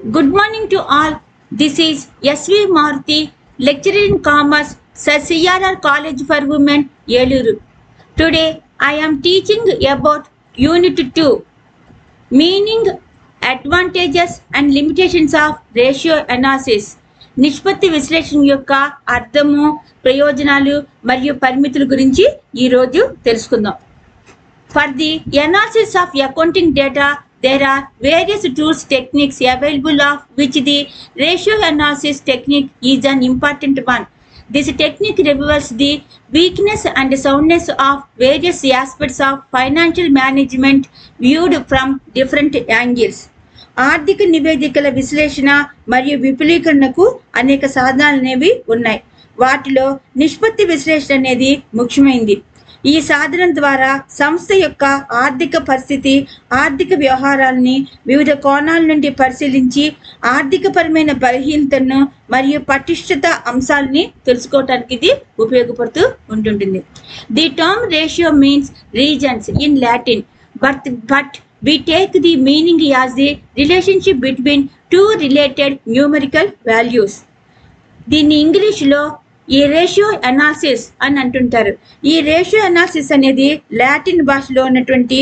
Good morning to all. This is SV Maruti, lecturer in commerce, Sir CRR College for Women, Yeluru. Today I am teaching about Unit 2, meaning, advantages and limitations of ratio analysis. నిష్పత్తి విశ్లేషణ యొక్క అర్థము ప్రయోజనాలు మరియు పరిమితుల గురించి ఈరోజు తెలుసుకుందాం For the analysis of accounting data, there are various tools techniques available of which the ratio analysis technique is an important one. This technique reveals the weakness and soundness of various aspects of financial management viewed from different angles. ఆర్థిక నివేదికల విశ్లేషణ మరియు విపులీకరణకు అనేక సాధనాలు అనేవి ఉన్నాయి వాటిలో నిష్పత్తి విశ్లేషణ అనేది ముఖ్యమైనది ఈ సాధనం ద్వారా సంస్థ యొక్క ఆర్థిక పరిస్థితి ఆర్థిక వ్యవహారాలని వివిధ కోణాల నుండి పరిశీలించి ఆర్థికపరమైన బలహీనతను మరియు పటిష్టత అంశాలని తెలుసుకోవటానికి ఇది ఉపయోగపడుతూ ఉంటుంటుంది the term ratio means reasons in Latin but but we take the meaning as the relationship between two related numerical values. దీన్ని ఇంగ్లీష్లో ఈ రేషియో అనాలిసిస్ అని అంటుంటారు ఈ రేషియో అనాలిసిస్ అనేది లాటిన్ భాషలో ఉన్నటువంటి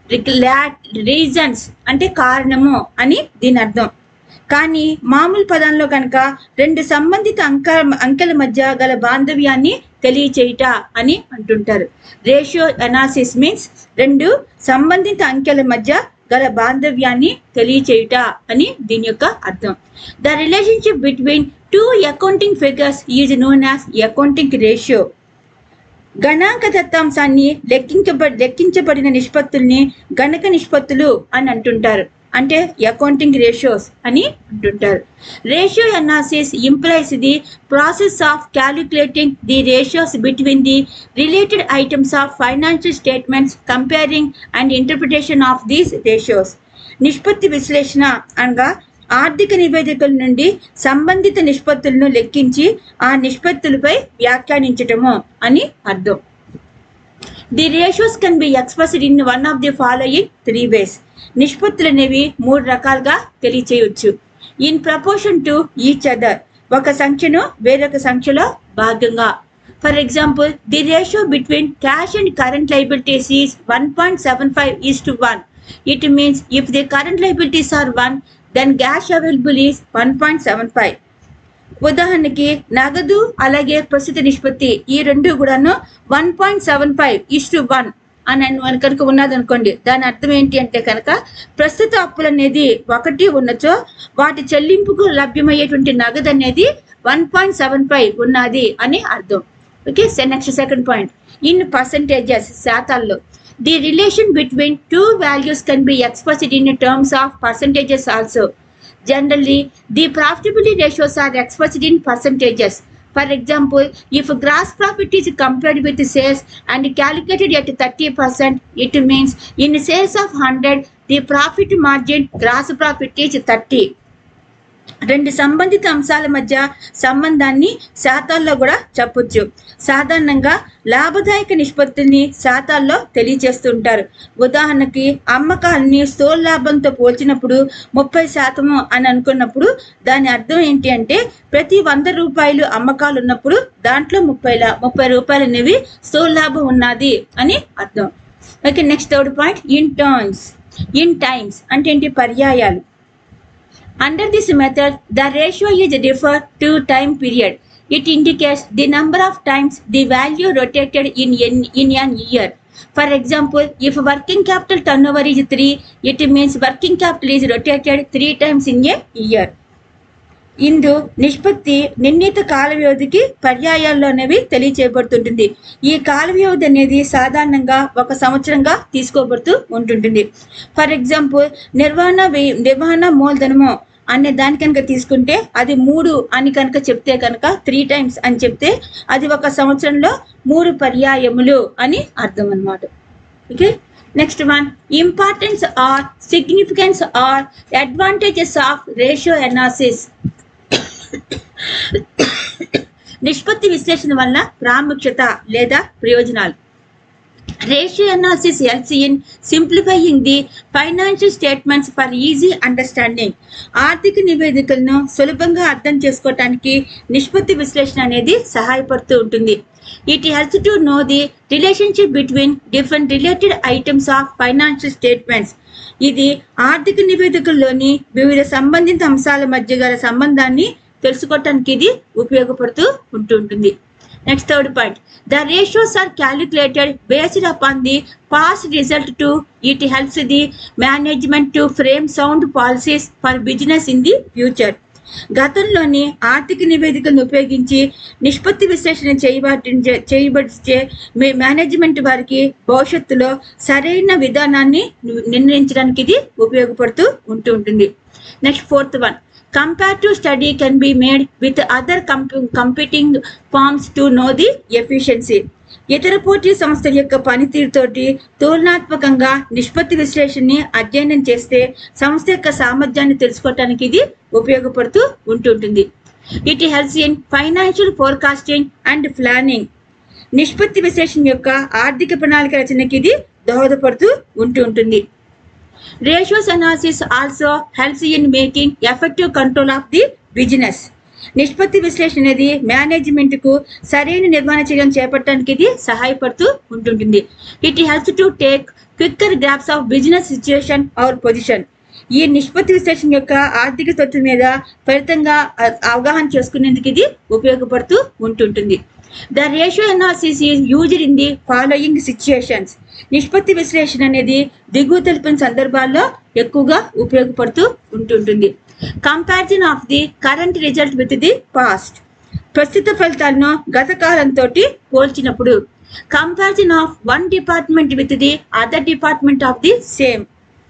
రీజన్స్ అంటే కారణము అని దీని అర్థం కానీ మామూలు పదంలో కనుక రెండు సంబంధిత అంక అంకెల మధ్య గల బాంధవ్యాన్ని తెలియచేయుట అని అంటుంటారు రేషియో అనాలిసిస్ మీన్స్ రెండు సంబంధిత అంకెల మధ్య గల బాంధవ్యాన్ని తెలియచేయుట అని దీని యొక్క అర్థం the relationship between two accounting figures is known as accounting ratio గణాంక దత్తాంశాన్ని లెక్కించబ లెక్కించబడిన నిష్పత్తుల్ని గణక నిష్పత్తులు అని అంటుంటారు అంటే అకౌంటింగ్ రేషియోస్ అని అంటుంటారు ratio analysis implies the process of calculating the ratios between the related items of financial statements comparing and interpretation of these ratios నిష్పత్తి విశ్లేషణ అనగా ఆర్థిక నివేదికల నుండి సంబంధిత నిష్పత్తులను లెక్కించి ఆ నిష్పత్తులపై వ్యాఖ్యానించటము అని అర్థం the ratios can be expressed in one of the following three ways నిష్పత్తులు అనేవి మూడు రకాలుగా తెలియచేయవచ్చు in proportion to each other ఒక సంఖ్యను వేరొక సంఖ్యలో భాగంగా for example the ratio between cash and current liabilities is one point seven five is to one it means if the current liabilities are one then cash available is one point seven five ఉదాహరణకి నగదు అలాగే ప్రస్తుత నిష్పత్తి ఈ రెండు కూడాను one point seven five is to one అని మన కనుక ఉన్నది అనుకోండి దాని అర్థం ఏంటి అంటే కనుక ప్రస్తుత అప్పులు అనేది ఒకటి ఉన్నచో వాటి చెల్లింపుకు లభ్యమయ్యేటువంటి నగదు అనేది వన్ పాయింట్ సెవెన్ ఫైవ్ ఉన్నది అని అర్థం okay next second point in percentages శాతాల్లో the relation between two values can be expressed in terms of percentages also Generally, the profitability ratios are expressed in percentages. For example, if gross profit is compared with sales and calculated at 30%, it means in sales of 100, the profit margin gross profit is 30. రెండు సంబంధిత అంశాల మధ్య సంబంధాన్ని శాతాల్లో కూడా చెప్పొచ్చు సాధారణంగా లాభదాయక నిష్పత్తుల్ని శాతాల్లో తెలియజేస్తుంటారు ఉదాహరణకి అమ్మకాలని స్థూల లాభంతో పోల్చినప్పుడు ముప్పై శాతము అని అనుకున్నప్పుడు దాని అర్థం ఏంటి అంటే ప్రతి వంద రూపాయలు అమ్మకాలు ఉన్నప్పుడు దాంట్లో ముప్పై లా ముప్పై రూపాయలు అనేవి స్థూల లాభం ఉన్నది అని అర్థం okay next third point in terms in times అంటే ఏంటి పర్యాయాలు Under this method, the ratio is referred to time period. It indicates the number of times the value rotated in, in, in an year. For example, if working capital turnover is 3, it means working capital is rotated 3 times in a year. ఇందు నిష్పత్తి నిర్ణీత కాల వ్యవధికి పర్యాయాల్లోనేవి తెలియచేయబడుతుంటుంది ఈ కాల వ్యవధి అనేది సాధారణంగా ఒక సంవత్సరంగా తీసుకోబడుతూ ఉంటుంటుంది ఫర్ ఎగ్జాంపుల్ నిర్వహణ వ్యయ నిర్వహణ మూలధనము అనే దాని కనుక తీసుకుంటే అది మూడు అని కనుక చెప్తే కనుక త్రీ టైమ్స్ అని చెప్తే అది ఒక సంవత్సరంలో మూడు పర్యాయములు అని అర్థం అన్నమాట okay next one importance or significance or advantages of ratio analysis నిష్పత్తి విశ్లేషణ వల్ల ప్రాముఖ్యత లేదా ప్రయోజనాలు Ratio analysis helps in simplifying the financial statements for easy understanding. ఆర్థిక నివేదికలను సులభంగా అర్థం చేసుకోవటానికి నిష్పత్తి విశ్లేషణ అనేది సహాయపడుతూ ఉంటుంది it helps to know the relationship between different related items of financial statements ఇది ఆర్థిక నివేదికల్లోని వివిధ సంబంధిత అంశాల మధ్య గల సంబంధాన్ని తెలుసుకోవటానికి ఇది ఉపయోగపడుతూ ఉంటుంటుంది next third point the ratios are calculated based upon the past result to it helps the management to frame sound policies for business in the future గతంలోని ఆర్థిక నివేదికలను ఉపయోగించి నిష్పత్తి విశ్లేషణ చేయబడి చేయబడితే మీ మేనేజ్మెంట్ వారికి భవిష్యత్తులో సరైన విధానాన్ని నిర్ణయించడానికి ఇది ఉపయోగపడుతూ ఉంటూ ఉంటుంది next fourth one comparative study can be made with other comp- competing firms to know the efficiency ఇతర పోటీ సంస్థల యొక్క పనితీరుతోటి తులనాత్మకంగా నిష్పత్తి విశ్లేషణని అధ్యయనం చేస్తే సంస్థ యొక్క సామర్థ్యాన్ని తెలుసుకోవటానికి ఇది ఉపయోగపడుతూ ఉంటుంటుంది it helps in financial forecasting and planning నిష్పత్తి విశ్లేషణ యొక్క ఆర్థిక ప్రణాళిక రచనకి ఇది దోహదపడుతూ ఉంటూ ఉంటుంది ratios analysis also helps in making effective control of the business నిష్పత్తి విశ్లేషణ అనేది మేనేజ్మెంట్ కు సరైన నిర్వహణ చర్యలు చేపట్టడానికి ఇది సహాయపడుతూ ఉంటుంటుంది it helps to take quicker grasps of business situation or position ఈ నిష్పత్తి విశ్లేషణ యొక్క ఆర్థిక తత్వం మీద ఫలితంగా అ- అవగాహన చేసుకునేందుకు ఇది ఉపయోగపడుతూ ఉంటుంటుంది the ratio analysis is used in the following situations నిష్పత్తి విశ్లేషణ అనేది దిగువ తెలిపిన సందర్భాల్లో ఎక్కువగా ఉపయోగపడుతూ ఉంటుంటుంది comparison of the current result with the past ప్రస్తుత ఫలితాలను గత కాలంతో పోల్చినప్పుడు comparison of one department with the other department of the same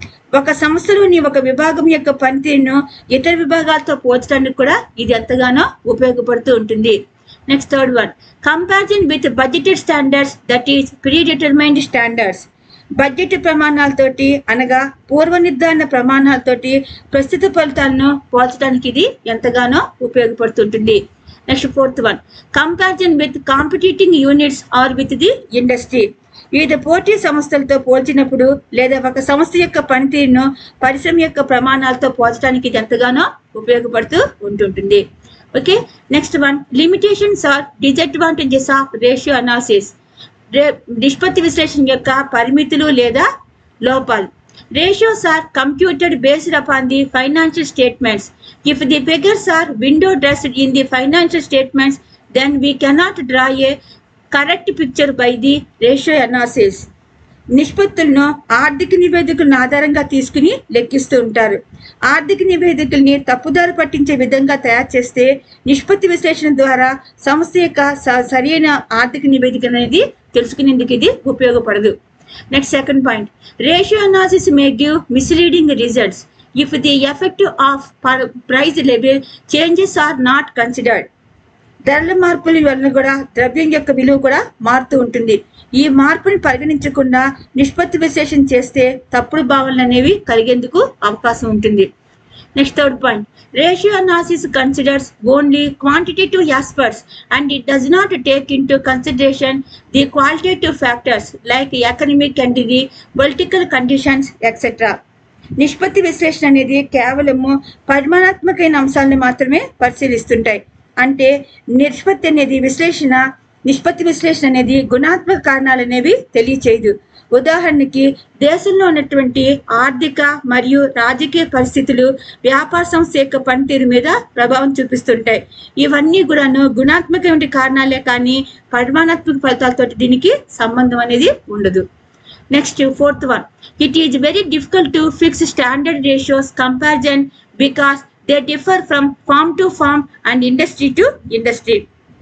ఒక సంస్థలోని ఒక విభాగం యొక్క పనితీరును ఇతర విభాగాలతో పోల్చడానికి కూడా ఇది ఎంతగానో ఉపయోగపడుతూ ఉంటుంది next third one comparison with budgeted standards that is predetermined standards budget ప్రమాణాలతోటి అనగా పూర్వ నిర్ధారణ ప్రమాణాలతోటి ప్రస్తుత ఫలితాలను పోల్చడానికి ఇది ఎంతగానో ఉపయోగపడుతుంటుంది next fourth one comparison with competing units or with the industry వివిధ పోటీ సంస్థలతో పోల్చినప్పుడు లేదా ఒక సంస్థ యొక్క పనితీరును పరిశ్రమ యొక్క ప్రమాణాలతో పోల్చడానికి ఇది ఎంతగానో ఉపయోగపడుతూ ఉంటుంటుంది okay next one limitations or disadvantages of ratio analysis నిష్పత్తి విశ్లేషణ యొక్క పరిమితులు లేదా లోపాలు ratios are computed based upon the financial statements if the figures are window dressed in the financial statements then we cannot draw a correct picture by the ratio analysis నిష్పత్తులను ఆర్థిక నివేదికలను ఆధారంగా తీసుకుని లెక్కిస్తూ ఉంటారు ఆర్థిక నివేదికల్ని తప్పుదారి పట్టించే విధంగా తయారు చేస్తే నిష్పత్తి విశ్లేషణ ద్వారా సంస్థ యొక్క స- సరైన ఆర్థిక నివేదిక అనేది తెలుసుకునేందుకు ఇది ఉపయోగపడదు next second point ratio analysis may give misleading results if the effect of price level changes are not considered ధరల మార్పుల వలన కూడా ద్రవ్యం యొక్క విలువ కూడా మారుతూ ఉంటుంది ఈ మార్పుని పరిగణించకుండా నిష్పత్తి విశ్లేషణ చేస్తే తప్పుడు భావనలు అనేవి కలిగేందుకు అవకాశం ఉంటుంది next third point ratio analysis considers only quantitative aspects and it does not take into consideration the qualitative factors like economic and the political conditions etcetera నిష్పత్తి విశ్లేషణ అనేది కేవలము పరిమాణాత్మకమైన అంశాలను మాత్రమే పరిశీలిస్తుంటాయి అంటే నిష్పత్తి అనేది విశ్లేషణ నిష్పత్తి విశ్లేషణ అనేది గుణాత్మక కారణాలు అనేవి తెలియచేయదు ఉదాహరణకి దేశంలో ఉన్నటువంటి ఆర్థిక మరియు రాజకీయ పరిస్థితులు వ్యాపార సంస్థ యొక్క పనితీరు మీద ప్రభావం చూపిస్తుంటాయి ఇవన్నీ కూడాను గుణాత్మకమైన కారణాలే కానీ పరిమాణాత్మక ఫలితాలతో దీనికి సంబంధం అనేది ఉండదు next fourth one it is very difficult to fix standard ratios comparison because they differ from firm to firm and industry to industry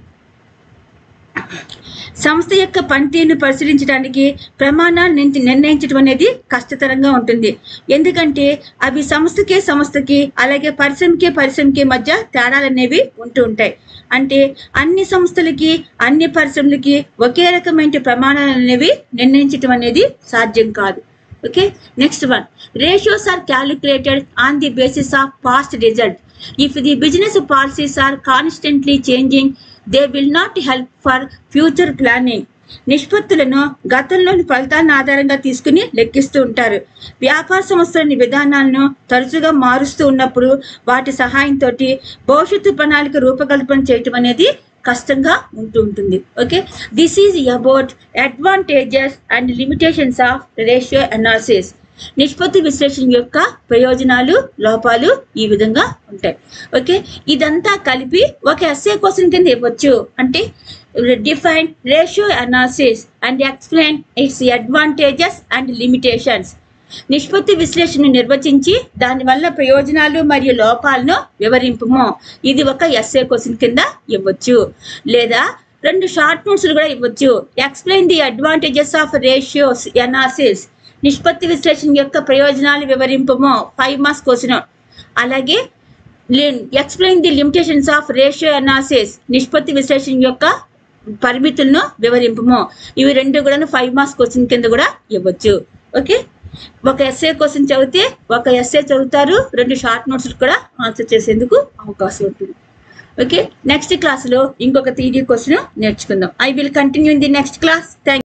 సంస్థ యొక్క పనితీరును పరిశీలించడానికి ప్రమాణాలు నిర్- నిర్ణయించడం అనేది కష్టతరంగా ఉంటుంది ఎందుకంటే అవి సంస్థకే సంస్థకి అలాగే పరిశ్రమకే పరిశ్రమకి మధ్య తేడాలు అనేవి ఉంటూ ఉంటాయి అంటే అన్ని సంస్థలకి అన్ని పరిశ్రమలకి ఒకే రకమైన ప్రమాణాలు అనేవి నిర్ణయించడం అనేది సాధ్యం కాదు okay next one ratios are calculated on the basis of past result if the business policies are constantly changing they will not help for future planning నిష్పత్తులను గతంలోని ఫలితాలను ఆధారంగా తీసుకుని లెక్కిస్తూ ఉంటారు వ్యాపార సంస్థలోని విధానాలను తరచుగా మారుస్తూ ఉన్నప్పుడు వాటి సహాయంతో భవిష్యత్తు ప్రణాళిక రూపకల్పన చేయటం అనేది కష్టంగా ఉంటూ ఉంటుంది okay this is about advantages and limitations of ratio analysis నిష్పత్తి విశ్లేషణ యొక్క ప్రయోజనాలు లోపాలు ఈ విధంగా ఉంటాయి ఓకే ఇదంతా కలిపి ఒక ఎస్ఏ క్వశ్చన్ కింద ఇవ్వచ్చు అంటే define ratio analysis and explain its advantages and limitations నిష్పత్తి విశ్లేషణ నిర్వచించి దానివల్ల ప్రయోజనాలు మరియు లోపాలను వివరింపుము ఇది ఒక ఎస్ఏ క్వశ్చన్ కింద ఇవ్వచ్చు లేదా రెండు షార్ట్ నోట్స్ కూడా ఇవ్వచ్చు explain the advantages of ratios analysis నిష్పత్తి విశ్లేషణ యొక్క ప్రయోజనాలు వివరింపము ఫైవ్ మార్క్స్ క్వశ్చన్ అలాగే explain the limitations of ratio analysis నిష్పత్తి విశ్లేషణ యొక్క పరిమితులను వివరింపము ఇవి రెండు కూడా ఫైవ్ మార్క్స్ క్వశ్చన్ కింద కూడా ఇవ్వచ్చు ఓకే ఒక ఎస్ఏ క్వశ్చన్ చదివితే ఒక ఎస్ఏ చదువుతారు రెండు షార్ట్ నోట్స్ కూడా ఆన్సర్ చేసేందుకు అవకాశం ఉంటుంది ఓకే నెక్స్ట్ క్లాస్లో ఇంకొక థీరీ క్వశ్చన్ నేర్చుకుందాం I will continue in the next class thank